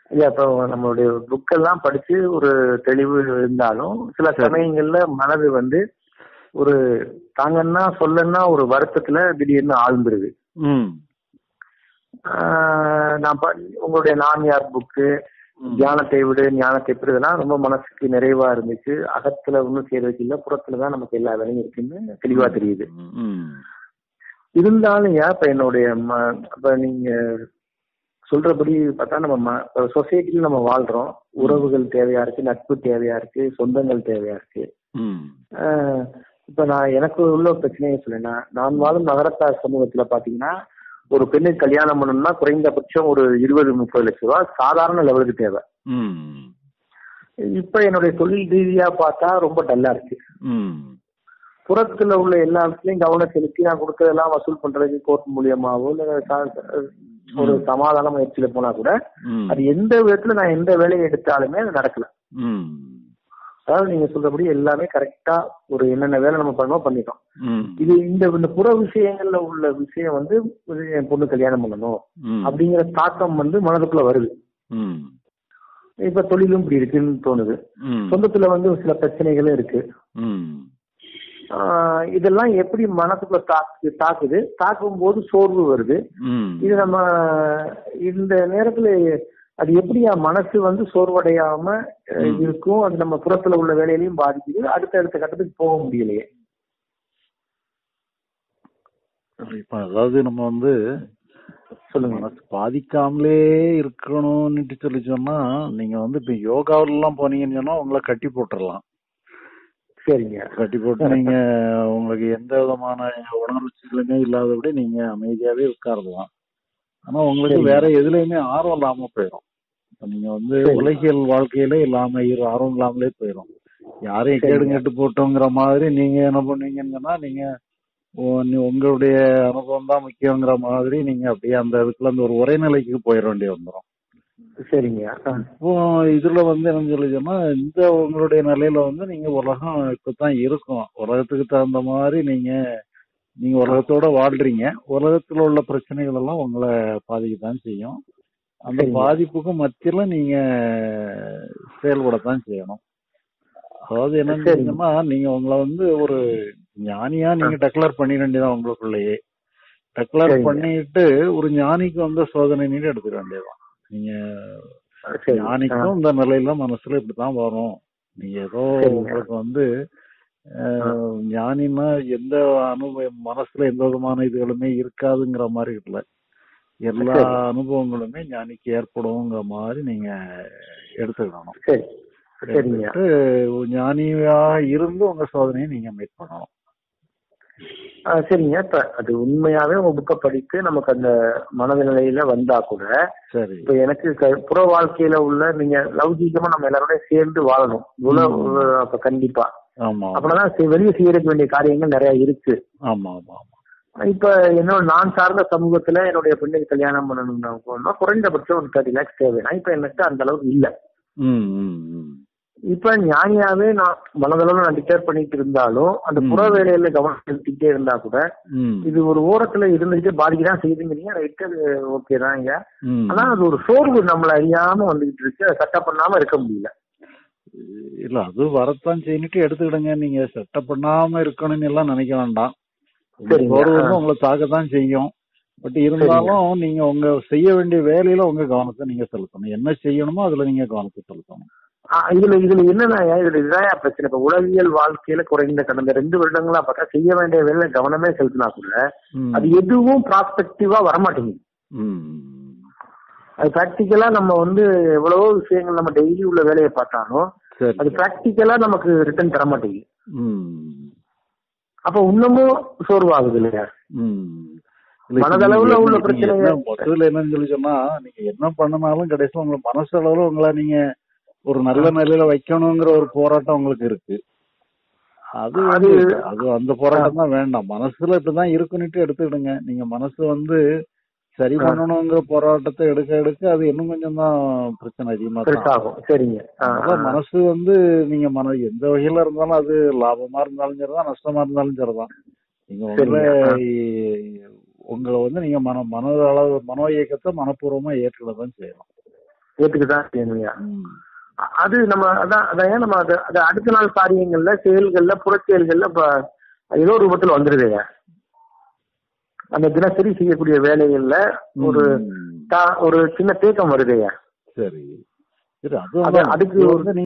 இல்ல இப்போ நம்மளுடைய புக்கெல்லாம் படிச்சு ஒரு தெளிவு இருந்தாலும் சில சமயங்கள்ல மனது வந்து ஒரு தாங்கன்னா சொல்லன்னா ஒரு வருத்தத்துல திடீர்னு ஆழ்ந்துருது ம் ஆஹ் நான் ப- உங்களுடைய நான் யார் புக்கு தியானத்தை விடு ஞானத்தை பெறு இதெல்லாம் ரொம்ப மனசுக்கு நிறைவா இருந்துச்சு அகத்துல ஒன்றும் செய்யறதுக்கு இல்ல புறத்துல தான் நமக்கு எல்லா வேலையும் இருக்குன்னு தெளிவா தெரியுது ம் இருந்தாலும் ஏன் இப்ப என்னுடைய ம- இப்ப நீங்க சொல்றபடி பார்த்தா நம்ம சொசைட்டில நம்ம வாழ்றோம் உறவுகள் தேவையா இருக்கு நட்பு தேவையா இருக்கு சொந்தங்கள் தேவையா இருக்கு ம் ஆஹ் இப்ப நான் எனக்கு உள்ள பிரச்சனையை சொல்லேன்னா நான் வாழும் நகரத்தார் சமூகத்துல பாத்தீங்கன்னா ஒரு பெண்ணுக்கு கல்யாணம் பண்ணணும்னா குறைந்தபட்சம் ஒரு இருபது முப்பது லட்சம் ரூபாய் சாதாரண லெவலுக்கு தேவை ம் இப்ப என்னுடைய தொழில் ரீதியா பார்த்தா ரொம்ப டல்லா இருக்கு ம் புறத்துல உள்ள எல்லா இடத்துலயும் கவனம் செலுத்தி நான் கொடுக்கறதெல்லாம் வசூல் பண்றதுக்கு கோர்ட் மூலியமாவோ இல்ல ச- ஒரு சமாதான முயற்சியில போனா கூட ம் அது எந்த விதத்துல நான் எந்த வேலையை எடுத்தாலுமே அது நடக்கல ம் அதாவது நீங்க சொல்றபடி எல்லாமே கரெக்டா ஒரு என்னென்ன வேலை நம்ம பண்ணோம் பண்ணிட்டோம் ம் இது இந்த இந்த புற விஷயங்கள்ல உள்ள விஷயம் வந்து இது என் பொண்ணு கல்யாணம் பண்ணணும் ம் அப்படிங்கிற தாக்கம் வந்து மனதுக்குள்ள வருது ம் இப்ப தொழிலும் இப்படி இருக்குன்னு தோணுது ம் சொந்தத்துல வந்து சில பிரச்சனைகளும் இருக்கு ம் ஆஹ் இதெல்லாம் எப்படி மனசுக்குள்ள தாக்கு தாக்குது தாக்கும் போது சோர்வு வருது ம் இது நம்ம இந்த நேரத்துல அது எப்படி என் மனசு வந்து சோர்வடையாம அஹ், ம். இருக்கும் அது நம்ம புறத்துல உள்ள வேலையிலையும் பாதிக்குது அடுத்த அடுத்த கட்டத்துக்கு போக முடியலையே இப்ப அதாவது நம்ம வந்து சொல்லுங்க மனசு பாதிக்காமலே இருக்கணும்னுட்டு சொல்லி சொன்னா நீங்க வந்து இப்ப யோகாவில எல்லாம் போனீங்கன்னு சொன்னா உங்களை கட்டி போட்டுறலாம் சரிங்க கட்டி போட்டு நீங்க உங்களுக்கு எந்த விதமான உணர்ச்சிகளுமே இல்லாதபடி நீங்க அமைதியாவே உட்காரலாம் ஆனா உங்களுக்கு சரிங்க. வேற எதுலயுமே ஆர்வம் இல்லாம போயிடும் இப்ப நீங்க வந்து சரி. உலகியல் வாழ்க்கையில இல்லாம இரு ஆர்வம் இல்லாமலே போயிடும் யாரையும் சரிங்க. கேடு கெட்டு போட்டோங்கிற மாதிரி நீங்க என்ன பண்ணுவீங்கன்னு சொன்னா நீங்க உ- நீ- உங்களுடைய அனுபவம் தான் முக்கியங்கிற மாதிரி நீங்க அப்படியே அந்த இதுக்குள்ள அந்த ஒரு உரைநிலைக்கு போயிட வேண்டி வந்துடும் சரிங்க ஆ. இப்போ இதுல வந்து என்ன சொல்லி சொன்னா இந்த உங்களுடைய நிலையில வந்து நீங்க உலகம் இப்பதான் இருக்கும் உலகத்துக்கு தகுந்த மாதிரி நீங்க நீங்க உலகத்தோட வாழ்றீங்க உலகத்துல உள்ள பிரச்சனைகள் எல்லாம் உங்களை பாதிக்கத்தான் செய்யும் அந்த சரிங்க. பாதிப்புக்கும் மத்தியில நீங்க செயல்படத்தான் செய்யணும் அதாவது என்னன்னு சரிங்க. சொன்னீங்கன்னா நீங்க உங்களை வந்து ஒரு ஞானியா நீங்க டெக்ளேர் பண்ணிட வேண்டியதான் உங்களுக்குள்ளேயே டெக்ளேர் சரிங்க. பண்ணிட்டு ஒரு ஞானிக்கு வந்த சோதனை நீங்க எடுத்துக்க வேண்டியதுதான் நீங்க சரி ஆ. ஞானிக்கும் இந்த நிலையில மனசுல இப்படித்தான் வரும் நீங்க ஏதோ சரிங்க. உங்களுக்கு வந்து அஹ், ஞானின்னா எந்த அனுபவம் மனசுல எந்த விதமான இதுகளுமே இருக்காதுங்கிற மாதிரி இல்ல எல்லா சரி. அனுபவங்களுமே ஞானிக்கு ஏற்படுங்கிற மாதிரி நீங்க எடுத்துக்கணும் சரி சரிங்க எடுத்துக்கிட்டு ஒரு ஞானியா இருந்து உங்க சோதனையை நீங்க மீட் பண்ணணும் ஆ, சரிங்க இப்ப அது உண்மையாவே உங்க புக்கை படித்து நமக்கு அந்த மனநிலையில வந்தா கூட சரி இப்ப எனக்கு க- புற வாழ்க்கையில உள்ள நீங்க லௌகீகமா நம்ம எல்லாரோட சேர்ந்து வாழணும் இவ்வளவு அப்ப கண்டிப்பா ஆமா அப்படிதான் செ- வெளியே செய்யறதுக்கு வேண்டிய காரியங்கள் நிறைய இருக்கு ஆமா ஆமா ஆமா இப்ப என்னோட நான் சார்ந்த சமூகத்துல என்னுடைய பெண்ணுக்கு கல்யாணம் பண்ணணும்னா போனா குறைந்தபட்சம் ஒரு தேர்ட்டி லேக்ஸ் தேவைன்னா இப்ப எனக்கு அந்த அளவுக்கு இல்ல ம் ம் ம் இப்ப ஞானியாவே நான் மனதளவு நான் டிக்ளேர் பண்ணிட்டு இருந்தாலும் அந்த ம். புற வேலையில கவனம் செலுத்திட்டே இருந்தா கூட ம் இது ஒரு ஓரத்துல இருந்துட்டு பாதிக்கு தான் செய்யுதுங்கிறீங்க ரைட்டு அது ஓகே தாங்க ம் ஆனா அது ஒரு சோர்வு நம்மள அறியாம வந்துகிட்டு இருக்கு அதை சட்டை பண்ணாம இருக்க முடியல இல்ல அது வரத்தான் செய்யிட்டு எடுத்துக்கிடுங்க நீங்க செட்டப் பண்ணாம இருக்கணும்னு எல்லாம் நினைக்க வேண்டாம் உங்க சரிங்க. சோர்வு வந்து ஆ. உங்களை தாக்கத்தான் செய்யும் பட் இருந்தாலும் நீங்க உங்க செய்ய வேண்டிய வேலையில உங்க கவனத்தை நீங்க செலுத்தணும் என்ன செய்யணுமோ அதுல நீங்க கவனத்தை செலுத்தணும் ஆ, இதுல இதுல என்னன்னா இதுல இதுதான் பிரச்சனை இப்ப உளவியல் வாழ்க்கையில குறைந்த கடந்த ரெண்டு வருடங்களா பார்த்தா செய்ய வேண்டிய வேலை கவனமே செலுத்தினா கூட ம். அது எதுவும் ப்ராஸ்பெக்டிவா வரமாட்டேங்குது ம். அது பிராக்டிக்கலா நம்ம வந்து எவ்வளவோ விஷயங்கள் நம்ம டெய்லி உள்ள வேலையை பார்த்தாலும் சரி அது பிராக்டிக்கலா நமக்கு ரிட்டர்ன் தர மாட்டேங்குது ம். அப்ப இன்னமும் சோர்வாகுது இல்லையா ம். இல்ல, இப்ப மனதளவுல நீங்க உள்ள என்ன- பிரச்சனைய- நீங்க என்ன முதல்ல என்னன்னு சொல்லி சொன்னா நீங்க என்ன பண்ணனாலும் கடைசியில உங்க மனசளவுல உங்களை நீங்க ஒரு நல்ல நிலையில வைக்கணுங்கிற ஒரு போராட்டம் உங்களுக்கு இருக்கு அது அது- வந்து அது அந்த போராட்டம் தான் வேண்டாம் மனசுல இப்படிதான் இருக்குன்னுட்டு எடுத்துக்கிடுங்க நீங்க மனசு வந்து சரி ஆ. பண்ணணுங்கிற போராட்டத்தை எடுக்க எடுக்க அது இன்னும் கொஞ்சம் தான் பிரச்சனை அதிகமா தான் பெருசாகும் சரிங்க ஆ, அதனால ஆ. மனசு வந்து நீங்க மன எந்த வகையில இருந்தாலும் அது லாபமா இருந்தாலும் சரிதான் நஷ்டமா இருந்தாலும் சரிதான் நீங்க உங்களை உங்களை வந்து நீங்க மன மன அளவு மனோ இயக்கத்தை மனப்பூர்வமா ஏற்றுக்கதான் செய்யணும் ஏத்துக்கதான் செய்யணும்யா ம். அ- அது நம்ம அதான் அதான் ஏன் நம்ம அது அது அடுத்த நாள் காரியங்கள்ல செயல்கள்ல புறச்செயல்கள்ல இப்ப ஏதோ ஒரு ரூபத்துல வந்துருதுங்க அந்த தினசரி செய்யக்கூடிய வேலைகள்ல ஒரு ம். தா- ஒரு சின்ன தேக்கம் வருதுங்க சரி சரி அது அது- அதுக்கு வந்து